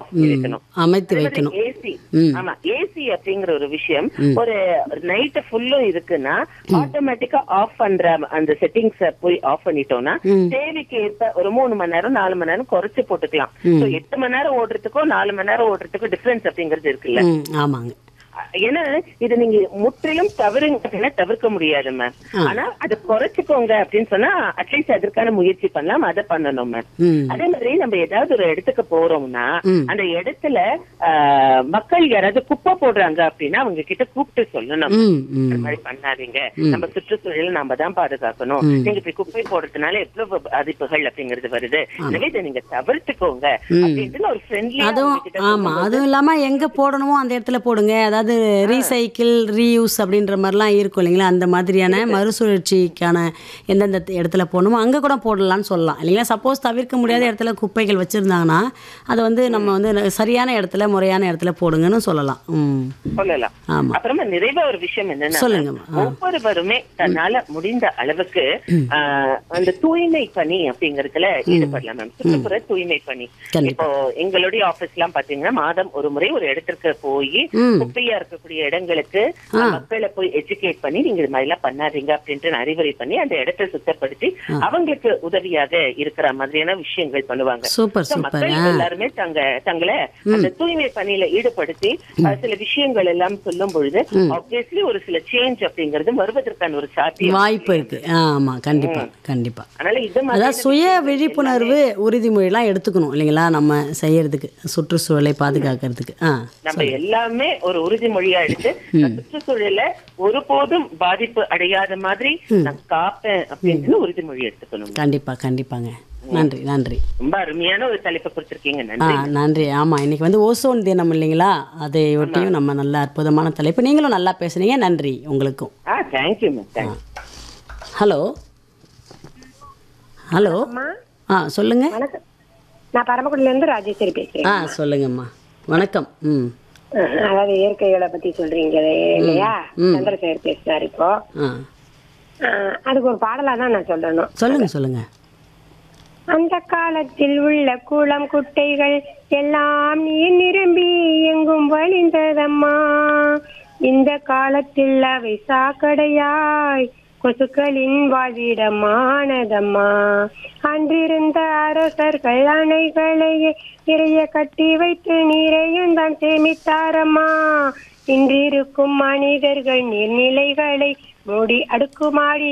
Of பண்ணி வைக்கணும் அமைத்து வைக்கணும் ஏசி ம். ஆமா ஏசி அப்படிங்கிற ஒரு விஷயம் ஒரு நைட் ஃபுல்லும் இருக்குன்னா ஆட்டோமேட்டிக்கா ஆஃப் பண்ற அந்த செட்டிங்ஸ் போய் ஆஃப் பண்ணிட்டோம்னா தேவைக்கு ஏற்ப ஒரு மூணு மணி நேரம் நாலு மணி நேரம் குறைச்சு போட்டுக்கலாம் So, எட்டு மணி நேரம் ஓடுறதுக்கும் நாலு மணி நேரம் ஓடுறதுக்கும் டிஃபரன்ஸ் அப்படிங்கிறது இருக்குல்ல ம் ஆமாங்க ஏன்னா இது நீங்க முற்றிலும் தவறுங்க தவிர்க்க முடியாது மேம் ஆனா அதை குறைச்சுக்கோங்க அப்படின்னு சொன்னா அட்லீஸ்ட் அதற்கான முயற்சி பண்ணலாம் அதை பண்ணணும் மேம் ம் அதே மாதிரி நம்ம ஏதாவது ஒரு இடத்துக்கு போறோம்னா அந்த இடத்துல ஆஹ், மக்கள் யாராவது குப்பை போடுறாங்க அப்படின்னா அவங்க கிட்ட கூப்பிட்டு சொல்லணும் ம் ம் இந்த மாதிரி பண்ணாதீங்க நம்ம சுற்றுச்சூழலை நாம தான் பாதுகாக்கணும் நீங்க இப்படி குப்பை போடுறதுனால எவ்வளவு பாதிப்புகள் அப்படிங்கிறது வருது எனவே இதை நீங்க தவிர்த்துக்கோங்க அப்படின்ட்டு ஒரு ஃப்ரெண்ட்லி அதுவும் ஆமா அதுவும் இல்லாம எங்க போடணுமோ அந்த இடத்துல போடுங்க அதாவது ரீசைக்கிள் ரீயூஸ் அப்படின்ற மாதிரிலாம் இருக்கும் இல்லைங்களா அந்த மாதிரியான மறுசுழற்சிக்கான எந்தெந்த இடத்துல போடணுமோ அங்க கூட போடலாம்னு சொல்லலாம் இல்லைங்களா சப்போஸ் தவிர்க்க முடியாத இடத்துல குப்பைகள் வச்சிருந்தாங்கன்னா அதை வந்து நம்ம வந்து சரியான இடத்துல முறையான இடத்துல போடுங்கன்னு சொல்லலாம் ம் சொல்லலாம் ஆமா அப்புறமா நிறைவா ஒரு விஷயம் என்னன்னா சொல்லுங்கம்மா ஆ. ஒவ்வொருவருமே தன்னால முடிந்த அளவுக்கு ஆஹ், அந்த தூய்மை பணி அப்படிங்கறதுல ஈடுபடலாம் மேம் சுற்றுப்புற தூய்மை பணி கண்டிப்பா. இப்போ எங்களுடைய ஆபீஸ் எல்லாம் பாத்தீங்கன்னா மாதம் ஒரு முறை ஒரு இடத்திற்கு போய் ம். குப்பையா இருக்கக்கூடிய இடங்களுக்கு மக்களை போய் எஜுகேட் பண்ணி நீங்க இது மாதிரி எல்லாம் பண்ணாதீங்க அப்படின்ட்டு அறிவுரை பண்ணி அந்த இடத்தை சுத்தப்படுத்தி அவங்களுக்கு உதவியாக இருக்கிற மாதிரியான விஷயங்கள் பண்ணுவாங்க சூப்பர் So, சூப்பர் மக்கள் ஆ எல்லாருமே தங்க தங்களை அந்த தூய்மை பணியில ஈடுபடுத்தி அஹ், சில விஷயங்கள் எல்லாம் சொல்லும் பொழுது ஆப்வியஸ்லி ஒரு சில சேஞ்ச் அப்படிங்கிறது வருவதற்கான ஒரு சாத்தியம் வாய்ப்பு இருக்கு ஆ, ஆமா கண்டிப்பா கண்டிப்பா அதனால இது மாதிரி அதாவது சுய விழிப்புணர்வு உறுதிமொழிலாம் எடுத்துக்கணும் இல்லைங்களா நம்ம செய்யறதுக்கு சுற்றுச்சூழலை பாதுகாக்கிறதுக்கு ஆ நம்ம எல்லாமே ஒரு உறுதிமொழியா எடுத்து நான் சுற்றுச்சூழல ஒருபோதும் பாதிப்பு அடையாத மாதிரி நான் காப்பேன் அப்படின்னு உறுதிமொழி எடுத்துக்கணும் கண்டிப்பா கண்டிப்பாங்க நன்றி நன்றி ரொம்ப அருமையான ஒரு தலைப்பை கொடுத்திருக்கீங்க ஆ நன்றி நன்றி ஆமாம் இன்னைக்கு வந்து ஓசோன் தினம் இல்லைங்களா அதை ஒட்டியும் நம்ம நல்ல அற்புதமான தலைப்பு நீங்களும் நல்லா பேசுனீங்க நன்றி உங்களுக்கும் ஆ thank you ma'am thank you hello hello ஆ சொல்லுங்க வணக்கம் நான் பரமக்குடில இருந்து ராஜேஸ்வரி பேசுறேன் ஆ சொல்லுங்கம்மா வணக்கம் ம் அஹ் அதாவது இயற்கைகளை பத்தி சொல்றீங்களே இல்லையா சந்திரசேகர் பேசுறாரு இப்போ ஆ அஹ் அதுக்கு ஒரு பாடலா தான் நான் சொல்லணும் சொல்லுங்க சொல்லுங்க அந்த காலத்தில் உள்ள குளம் குட்டைகள் எல்லாம் நீர் நிரம்பி எங்கும் வழிந்ததம்மா இந்த காலத்தில் அவை சாக்கடையாய் கொசுக்களின் வாழ்விடமானதம்மா அன்றிருந்த அரசர்கள் அணைகளையே நிறைய கட்டி வைத்து நீரையும் தான் சேமித்தாரம்மா இன்றிருக்கும் மனிதர்கள் நீர்நிலைகளை மூடி அடுக்குமாடி